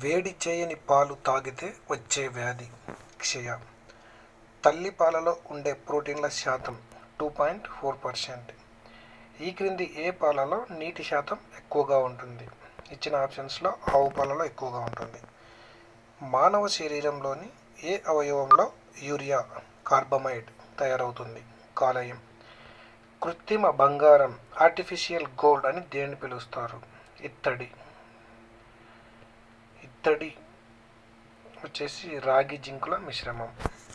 వేడి చేయని పాలు తాగితే వచ్చే వ్యాధి క్షయ తల్లి పాలలో ఉండే ప్రోటీన్ల శాతం టూ పాయింట్ ఫోర్ పర్సెంట్ ఈ క్రింది ఏ పాలలో నీటి శాతం ఎక్కువగా ఉంటుంది ఇచ్చిన ఆప్షన్స్లో ఆవు పాలలో ఎక్కువగా ఉంటుంది మానవ శరీరంలోని ఏ అవయవంలో యూరియా కార్బమైడ్ తయారవుతుంది కాలేయం కృత్రిమ బంగారం ఆర్టిఫిషియల్ గోల్డ్ అని దేన్ని పిలుస్తారు ఇత్తడి ఇత్తడి వచ్చేసి రాగి జింకుల మిశ్రమం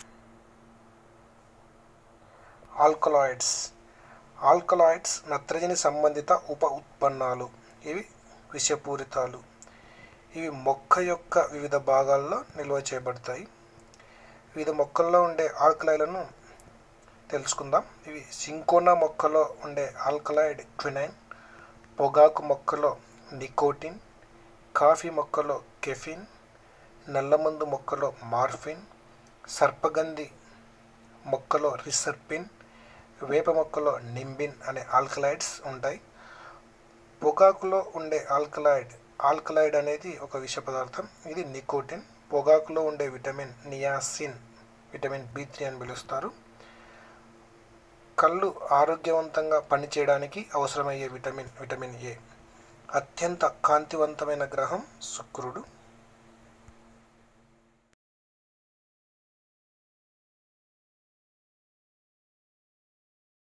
ఆల్కలాయిడ్స్ ఆల్కలాయిడ్స్ నత్రజని సంబంధిత ఉప ఉత్పన్నాలు ఇవి విషపూరితాలు ఇవి మొక్క యొక్క వివిధ భాగాల్లో నిల్వ చేయబడతాయి వివిధ మొక్కల్లో ఉండే ఆల్కలాయిడ్లను తెలుసుకుందాం ఇవి సింకోనా మొక్కలో ఉండే ఆల్కలాయిడ్ క్వినైన్ పొగాకు మొక్కలో నికోటిన్ కాఫీ మొక్కలో కెఫిన్ నల్లమందు మొక్కలో మార్ఫిన్ సర్పగంధి మొక్కలో రిసర్పిన్ వేప మొక్కలో నింబిన్ అనే ఆల్కలాయిడ్స్ ఉంటాయి పొగాకులో ఉండే ఆల్కలాయిడ్ ఆల్కలాయిడ్ అనేది ఒక విష పదార్థం ఇది నికోటిన్ పొగాకులో ఉండే vitamin niacin vitamin B three అని పిలుస్తారు కళ్ళు ఆరోగ్యవంతంగా పనిచేయడానికి అవసరమయ్యే విటమిన్ విటమిన్ ఏ అత్యంత కాంతివంతమైన గ్రహం శుక్రుడు